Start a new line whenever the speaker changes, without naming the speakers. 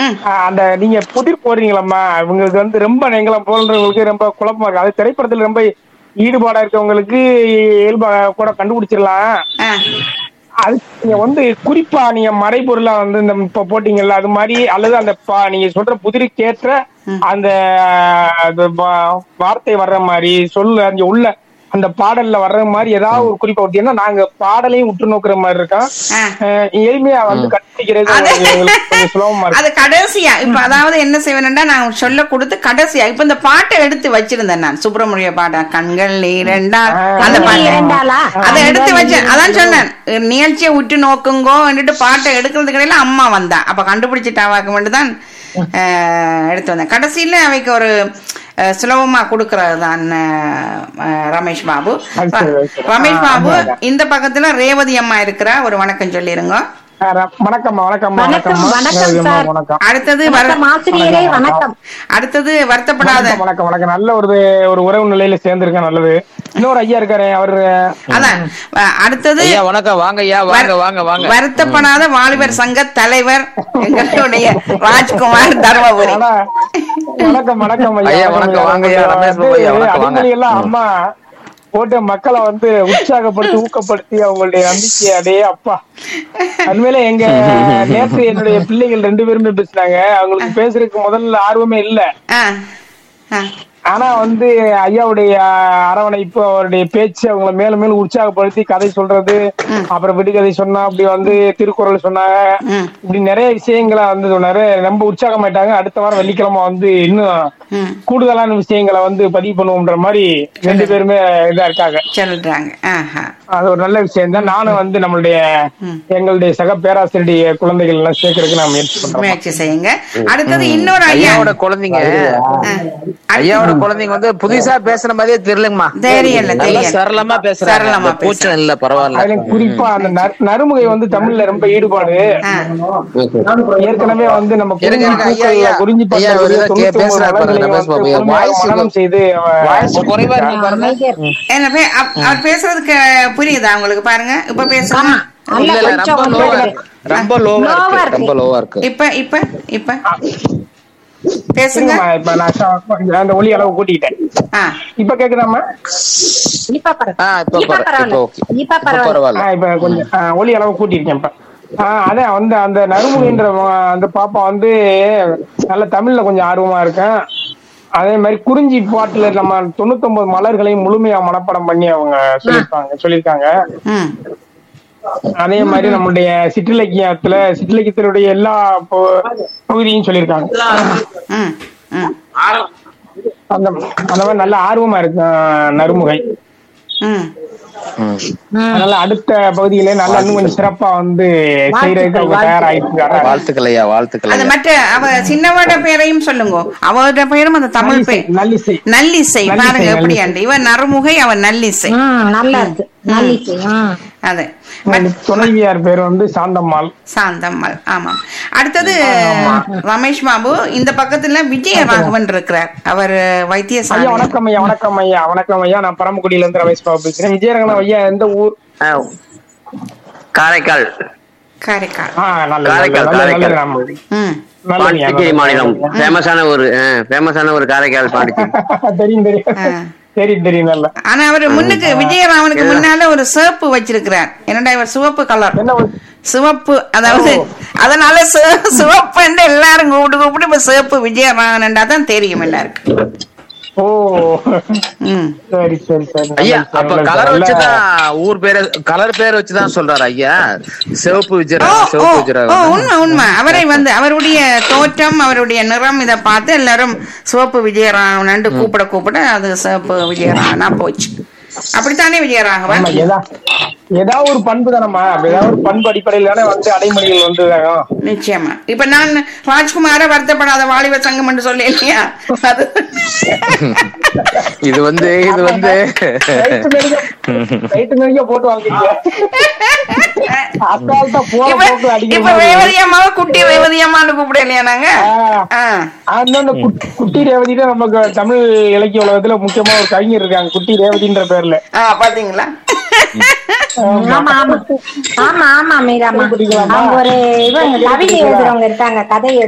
ம்
ஆஹ் அந்த நீங்க புதிர் போடுறீங்களம்மா இவங்களுக்கு வந்து ரொம்ப நீங்களும் போன்றவங்களுக்கு ரொம்ப குழப்பமா இருக்கு அது திரைப்படத்துல ரொம்ப ஈடுபாடா இருக்கவங்களுக்கு இயல்பா கூட கண்டுபிடிச்சிடலாம்
ஆ
அது நீங்க வந்து குறிப்பா நீங்க மறைபொருளா வந்து இந்த இப்ப போட்டீங்கல்ல அது மாதிரி அல்லது அந்த பா- நீங்க சொல்ற புதிருக்கேற்ற அந்த அது வா- வார்த்தை வர்ற மாதிரி சொல்லு அங்க உள்ள அந்த பாடல்ல வர்ற மாதிரி ஏதாவது ஒரு குறிப்பா விட்டீங்கன்னா நாங்க பாடலையும் உற்று நோக்குற மாதிரி இருக்கோம்
ஆ.
அஹ் எளிமையா வந்து கண்டுபிடிக்கிறது
அது-
எங்களுக்கு கொஞ்சம் சுலபமா இருக்கு
அது கடைசியா இப்ப அதாவது என்ன செய்வேன்டா நான் சொல்ல கொடுத்து கடைசியா இப்ப இந்த பாட்டை எடுத்து வச்சிருந்தேன் நான் சுப்பிரமணிய பாட்டா கண்கள் இரண்டா அந்த
கண்கள்
பாட்டு
இரண்டாளா?
அதை எடுத்து வச்சேன் அதான் சொன்னேன் நிகழ்ச்சியை உற்று நோக்குங்கோ பாட்டை எடுக்கிறதுக்கு இடையில அம்மா வந்தா அப்ப கண்டுபிடிச்சிட்டாவாக்க மட்டும் தான் எடுத்து வந்தேன் கடைசியில அவைக்கு ஒரு அஹ், சுலபமா கொடுக்கறது தான் அஹ், ரமேஷ் பாபு
அது சரி, அது சரி.
ரமேஷ்
ஆ,
பாபு
அதான், அதான்.
இந்த பக்கத்துல ரேவதி அம்மா இருக்கிறா ஒரு வணக்கம் சொல்லிருங்க
அஹ் ர- வணக்கம்மா வணக்கம்மா
வணக்கம்,
வணக்கம்மா
வணக்கம்
ரவியம்மா,
சார்.
வணக்கம்
அடுத்தது வர
வணக்கம் ஆசிரியரே வணக்கம்
அடுத்தது வருத்தப்படாத
வணக்கம் வணக்கம் வணக்கம் நல்ல ஒரு ஒரு உறவு நிலையில சேர்ந்திருக்கேன் நல்லது இன்னொரு ஐயா இருக்காரு அவரு
அதான் அஹ், அடுத்தது
ஐயா வணக்கம் வாங்க ஐயா வாங்க
வர்-
வாங்க வாங்க
வருத்தப்படாத வாலிபர் சங்க தலைவர் எங்களுடைய ராஜ்குமார் தர்மபுரி
ஆனா, வணக்கம் வணக்கம்
ஐயா, வணக்கம், வாங்க ஐயா, ரமேஷ் பாபு ஐயா, வணக்கம், வாங்க.
அடிக்கடி எல்லாம் அம்மா போட்டு மக்களை வந்து உற்சாகப்படுத்தி ஊக்கப்படுத்தி அவங்களுடைய நம்பிக்கை அடே அப்பா உண்மையில எங்க நேற்று என்னுடைய பிள்ளைகள் ரெண்டு பேருமே பேசினாங்க அவங்களுக்கு பேசுறதுக்கு முதல்ல ஆர்வமே இல்ல
ஆ, ஆ,
ஆனா வந்து ஐயாவுடைய அரவணைப்பு அவருடைய பேச்சு அவங்கள மேலும் மேலும் உற்சாகப்படுத்தி கதை சொல்றது அப்புறம் விடுகதை சொன்னா அப்படி வந்து திருக்குறள் சொன்னாங்க
ம்.
இப்படி நிறைய விஷயங்களை வந்து சொன்னாரு ரொம்ப உற்சாகமாயிட்டாங்க அடுத்த வாரம் வெள்ளிக்கிழமை வந்து இன்னும்
ம்.
கூடுதலான விஷயங்களை வந்து பதிவு பண்ணுவோம்ன்ற மாதிரி ரெண்டு பேருமே இதா இருக்காங்க
சொல்றாங்க ஆஹா.
அது ஒரு நல்ல விஷயம் தான் நானும் வந்து நம்மளுடைய எங்களுடைய சக பேராசிரியருடைய குழந்தைகள் எல்லாம் சேர்க்கறதுக்கு நான் முயற்சி பண்றேன்
முயற்சி செய்யுங்க அடுத்தது இன்னொரு ஐயா
ஐயாவோட குழந்தைங்க ஐயாவோட குழந்தைங்க வந்து புதுசா பேசுற மாதிரியே தெரியலங்கம்மா
தெரியல
நல்லா
தெரியல
சரளமா பேசுறாங்க
சரளமா
அந்த கூச்சம் இல்ல பரவாயில்ல
அதுல குறிப்பா அந்த நறு- நறுமுகை வந்து தமிழ்ல ரொம்ப ஈடுபாடு
ஆ.
ஏற்கனவே வந்து நம்ம
இருங்க,
குறிஞ்சி
இருங்க, ஐயா, ஐயா.
பூக்கள்ல குறிஞ்சி
ஐயா, ஒரு
பட்டக்கூடிய
இதை கே-
தொண்ணூத்தி ஒன்பது
பேசுறாரு பாருங்க,
மலர்களையும்
ரமேஷ் பாபு.
வந்து முழுமையாக
வாய்ஸ்
மனனம் செய்து அவ-
வாய்ஸ் குறைவா இருக்கு பாருங்க
என்ன பே- அப்- அவர் பேசுறதுக்கு புரியுதா உங்களுக்கு பாருங்க இப்ப பேசுங்க
ஆமா
இல்ல
அல்ல
இல்ல
கொஞ்சம்
ரொம்ப லோவா
வந்து-
இருக்கு ரொம்ப லோவா
Low-ஆ
இருக்கு
இருக்கு.
ரொம்ப லோவா இருக்கு
இப்ப இப்ப இப்ப பேசுங்க
சரிங்கம்மா, இப்ப நான் ச- அந்த ஒலி அளவு கூட்டிக்கிட்டேன்
ஆ
இப்ப கேக்குதாம்மா
இப்ப பரவாயில்ல.
ஆ, இப்ப
இப்ப
பரவா-
பரவாயில்ல.
இப்ப okay.
இப்ப
இப்ப
பரவாயில்ல.
பரவாயில்ல
ஆ, இப்ப கொஞ்சம் ஆ, ஒலி அளவு கூட்டியிருக்கேன் இப்ப ஆ, அதான் வந்து அந்த நறுமுகைன்ற வ- அந்த பாப்பா வந்து நல்ல தமிழ்ல கொஞ்சம் ஆர்வமா இருக்கேன் அதே மாதிரி குறிஞ்சி பாட்டுல நம்ம தொண்ணூத்தொன்பது மலர்களையும் முழுமையா மனப்பாடம் பண்ணி அவங்க சொல்லியிருப்பாங்க சொல்லியிருக்காங்க
ம்
அதே மாதிரி நம்மளுடைய சிற்றிலக்கியத்துல சிற்றிலக்கியத்தினுடைய எல்லா ப- பகுதியும் சொல்லியிருக்காங்க
ம் ம்
அந்த அந்த மாதிரி நல்ல ஆர்வமா இருக்கு ஆ, நறுமுகை
ம்
ம்.
அதனால அடுத்த பகுதியிலே நல்லா இன்னும் கொஞ்சம் சிறப்பா வந்து செய்யறதுக்கு அவங்க தயாராயிட்டு இருக்காங்க
வாழ்த்துக்கள் ஐயா வாழ்த்துக்கள்
அது
ஐயா
மற்ற அவ சின்னவோட பேரையும் சொல்லுங்க அவரோட பேரும் அந்த தமிழ்
நல்லிசை,
பேர்
நல்லிசை.
நல்லிசை
நல்லிசை,
பாருங்க எப்படி
நல்லிசை.
அண்டு இவன் நறுமுகை அவன் நல்லிசை
ம், நல்லா இருக்கு நல்லிசை ம்.
அது மத்-
துணைவியார் பேர் வந்து சாந்தம்மாள்
சாந்தம்மல் ஆமாம் அடுத்தது ரமேஷ் பாபு இந்த பக்கத்துல விஜயராகவன் இருக்கிறார் அவர்
ஐயா
வைத்தியசாலை
வணக்கம் ஐயா வணக்கம் ஐயா வணக்கம் ஐயா நான் பரமக்குடியில இருந்து ரமேஷ் பாபு பேசுறேன் விஜயரங்கன ஐயா எந்த ஊர்
ஆ, காரைக்கால்
காரைக்கால்
ஆ நல்ல
காரைக்கால்,
நல்ல நல்ல
காரைக்கால்.
நாம.
ம்
நல்ல ஐயா,
பாண்டிச்சேரி
நல்ல
மாநிலம்
ஐயா.
ஃபேமஸான ஒரு ஃபேமஸான ஒரு காரைக்கால் பாண்டிச்சேரி
தெரியும் தெரியும்
ஆ.
தெரியும் தெரியும் நல்ல
ஆனா அவர் முன்னுக்கு விஜயராமனுக்கு முன்னால ஒரு சிவப்பு வச்சிருக்கிறார் என்னடா இவர் சிவப்பு கலர்
என்ன ஒரு-
சிவப்பு அதாவது அதனால சி- சிவப்பு எல்லாரும் கூப்பிட்டு கூப்பிட்டு இப்ப சிவப்பு விஜயராமன்டா தான் தெரியும் எல்லாருக்கும்
ஓ
ம்
சரி சரி சரி
ஐயா
நல்லது,
அப்ப
நல்லது,
கலர்
நல்ல-
வச்சுதான் ஊர் பேரு கலர் பேர் வச்சுதான் சொல்றாரு ஐயா சிவப்பு
ஓ
விஜயராக
ஓ
சிவப்பு
ஓ
விஜயராக
உண்மை உண்மை அவரை வந்து அவருடைய தோற்றம் அவருடைய நிறம் இதை பார்த்து எல்லாரும் சிவப்பு விஜயராமன் கூப்பிட கூப்பிட அது சிவப்பு விஜயராமனா போச்சு அப்படித்தானே விஜயராகவன்
ஆமா, ஏதா ஏதாவது ஒரு பண்பு தானம்மா ஏதாவது ஒரு பண்பு அடிப்படையில் தானே வந்து அடைமொழிகள் வந்து இதாகும்.
நிச்சயமா இப்ப நான் ராஜ்குமார வருத்தப்படாத வாலிப சங்கம் என்று சொல்லி இல்லையா அது
இது வந்து இது வந்து
ரைட்டு நெருங்க- ரைட்டு நெருங்க போட்டு வாங்கிக்க அசால்ட்டா போற
இப்ப
போக்கு அடிக்கிற
இப்ப
மாதிரி.
ரேவதி அம்மாவை குட்டி ரேவதி அம்மான்னு கூப்பிட இல்லையா நாங்க
ஆ.
ஆ.
இன்னொன்னு குட்- குட்டி ரேவதி தான் நமக்கு தமிழ் இலக்கிய உலகத்துல முக்கியமா ஒரு கவிஞர் இருக்காங்க குட்டி ரேவதின்ற பேர்ல
ஆ பாத்தீங்களா
ஆமா ஆமா ஆமா ஆமா மீராமா
படிக்கலாமா?
அவங்க ஒரு இவங்க கவிதை எழுதுறவங்க இருக்காங்க கதை